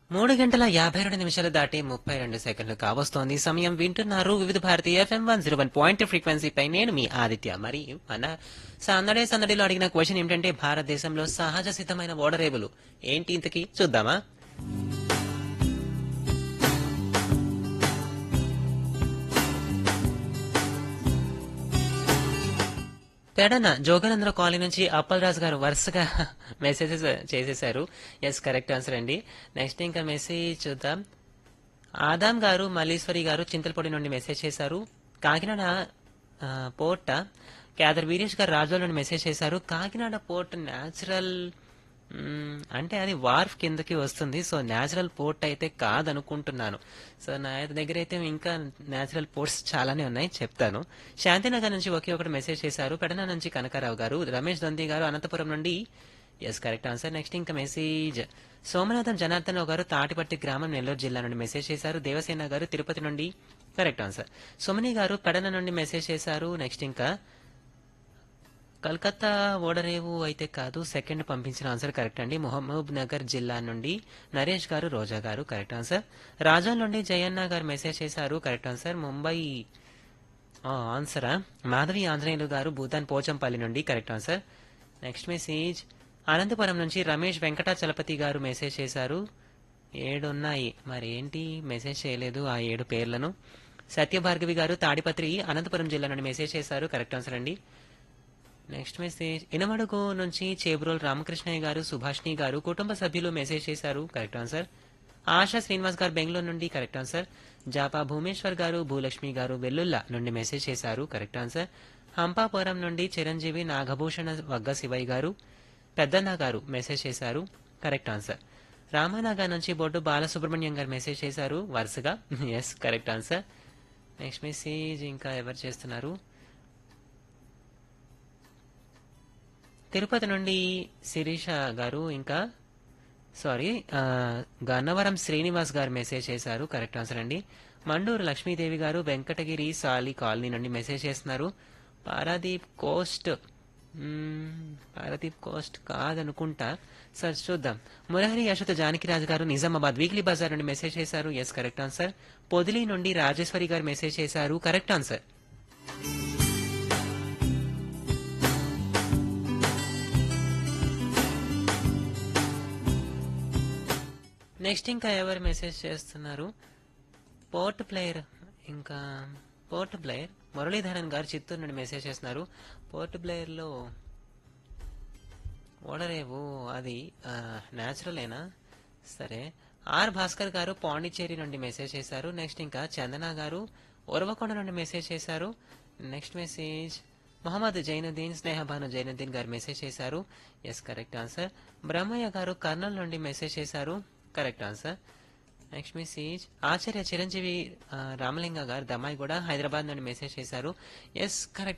మూడు గంటల యాభై రెండు నిమిషాలు దాటి ముప్పై రెండు సెకండ్లు కావస్తోంది సమయం వింటున్నారు Vividh Bharati FM one zero one point ఫ్రీక్వెన్సీపై నేను మీ ఆదిత్య మరి మన సందడే సందడిలో అడిగిన క్వశ్చన్ ఏమిటంటే భారతదేశంలో సహజ సిద్ధమైన ఓడరేవులు ఏంటి ఇంతకీ చూద్దామా పెడన జోగనంద్ర కాలనీ నుంచి అప్పలరాజు గారు వరుసగా మెసేజెస్ చేసేశారు ఎస్ కరెక్ట్ ఆన్సర్ అండి నెక్స్ట్ ఇంకా మెసేజ్ చూద్దాం ఆదాం గారు మల్లీశ్వరి గారు చింతలపొడి నుండి మెసేజ్ చేశారు కాకినాడ ఆ, పోర్ట్ క్యాదర్ వీరేష్ గారు రాజోల్ నుండి మెసేజ్ చేశారు కాకినాడ పోర్ట్ న్యాచురల్ మ్మ్, అంటే అది వార్ఫ్ కిందకి వస్తుంది సో న్యాచురల్ పోర్ట్ అయితే కాదనుకుంటున్నాను సో నా దగ్గర అయితే ఇంకా న్యాచురల్ పోర్ట్స్ చాలానే ఉన్నాయి చెప్తాను శాంతినగర్ నుంచి ఒకే ఒకటి మెసేజ్ చేశారు పెడన నుంచి కనకారావు గారు రమేష్ దొంది గారు అనంతపురం నుండి ఎస్ కరెక్ట్ ఆన్సర్ నెక్స్ట్ ఇంకా మెసేజ్ సోమనాథం జనార్దన్ రావు గారు తాటిపట్టి గ్రామం నెల్లూరు జిల్లా నుండి మెసేజ్ చేశారు దేవసేన గారు తిరుపతి నుండి కరెక్ట్ ఆన్సర్ సుమని గారు పెడన నుండి మెసేజ్ చేశారు నెక్స్ట్ ఇంకా కల్కత్తా ఓడరేవు అయితే కాదు సెకండ్ పంపించిన ఆన్సర్ కరెక్ట్ అండి మొహమ్మద్ నగర్ జిల్లా నుండి నరేష్ గారు రోజా గారు కరెక్ట్ ఆన్సర్ రాజా నుండి జయన్న గారు మెసేజ్ చేశారు కరెక్ట్ ఆన్సర్ ముంబై ఆ, ఆన్సరా మాధవి ఆంజనేయులు గారు భూతాన్ పోచంపల్లి నుండి correct answer next message Anantapur నుంచి రమేష్ వెంకటాచలపతి గారు మెసేజ్ చేశారు ఏడు ఉన్నాయి మరి ఏంటి మెసేజ్ చేయలేదు ఆ ఏడు పేర్లను సత్యభార్గవి గారు తాడిపత్రి అనంతపురం జిల్లా నుండి మెసేజ్ చేశారు కరెక్ట్ ఆన్సర్ అండి నెక్స్ట్ మెసేజ్ ఇనమడుగు నుంచి చేబ్రోల్ రామకృష్ణయ్య గారు సుభాష్ని గారు కుటుంబ సభ్యులు మెసేజ్ చేశారు కరెక్ట్ ఆన్సర్ ఆశా శ్రీనివాస్ గారు బెంగళూరు నుండి కరెక్ట్ ఆన్సర్ జాపా భూమేశ్వర్ గారు భూలక్ష్మి గారు వెల్లుల్లా నుండి మెసేజ్ చేశారు కరెక్ట్ ఆన్సర్ హంపాపురం నుండి చిరంజీవి నాగభూషణ వగ్గ శివయ్య గారు పెద్దన్న గారు మెసేజ్ చేశారు కరెక్ట్ ఆన్సర్ రామానగర్ నుంచి బొడ్డు బాలసుబ్రహ్మణ్యం గారు మెసేజ్ చేశారు వరుసగా yes correct answer next message ఇంకా ఎవరు చేస్తున్నారు తిరుపతి నుండి శిరీష గారు ఇంకా సారీ ఆ, గన్నవరం శ్రీనివాస్ గారు మెసేజ్ చేశారు కరెక్ట్ ఆన్సర్ అండి మండూరు లక్ష్మీదేవి గారు వెంకటగిరి సాలి కాలనీ నుండి మెసేజ్ చేస్తున్నారు పారాదీప్ కోస్ట్ మ్మ్, పారాదీప్ కోస్ట్ కాదనుకుంటా సార్ చూద్దాం మురహరి యశోద జానకిరాజు గారు నిజామాబాద్ వీక్లీ బజార్ నుండి మెసేజ్ చేశారు ఎస్ కరెక్ట్ ఆన్సర్ పొదిలి నుండి రాజేశ్వరి గారు మెసేజ్ చేశారు కరెక్ట్ ఆన్సర్ నెక్స్ట్ ఇంకా ఎవరు మెసేజ్ చేస్తున్నారు పోర్ట్ ప్లేయర్ ఇంకా పోర్ట్ ప్లేయర్ మురళీధరన్ గారు చిత్తూరు నుండి మెసేజ్ చేస్తున్నారు పోర్ట్ ప్లేయర్లో ఓడరేవు అది న్యాచురలేనా సరే ఆర్ భాస్కర్ గారు పాండిచ్చేరి నుండి మెసేజ్ చేశారు నెక్స్ట్ ఇంకా చందన గారు ఉరవకొండ నుండి మెసేజ్ చేశారు నెక్స్ట్ మెసేజ్ మొహమ్మద్ జైనుద్దీన్ స్నేహబాను జైనుద్దీన్ గారు మెసేజ్ చేశారు ఎస్ కరెక్ట్ ఆన్సర్ బ్రహ్మయ్య గారు కర్నూలు నుండి మెసేజ్ చేశారు correct answer next message Acharya Chiranjeevi ఆ, రామలింగ గారు దమ్మాయి కూడా హైదరాబాద్ నుండి మెసేజ్ చేశారు ఎస్ కరెక్ట్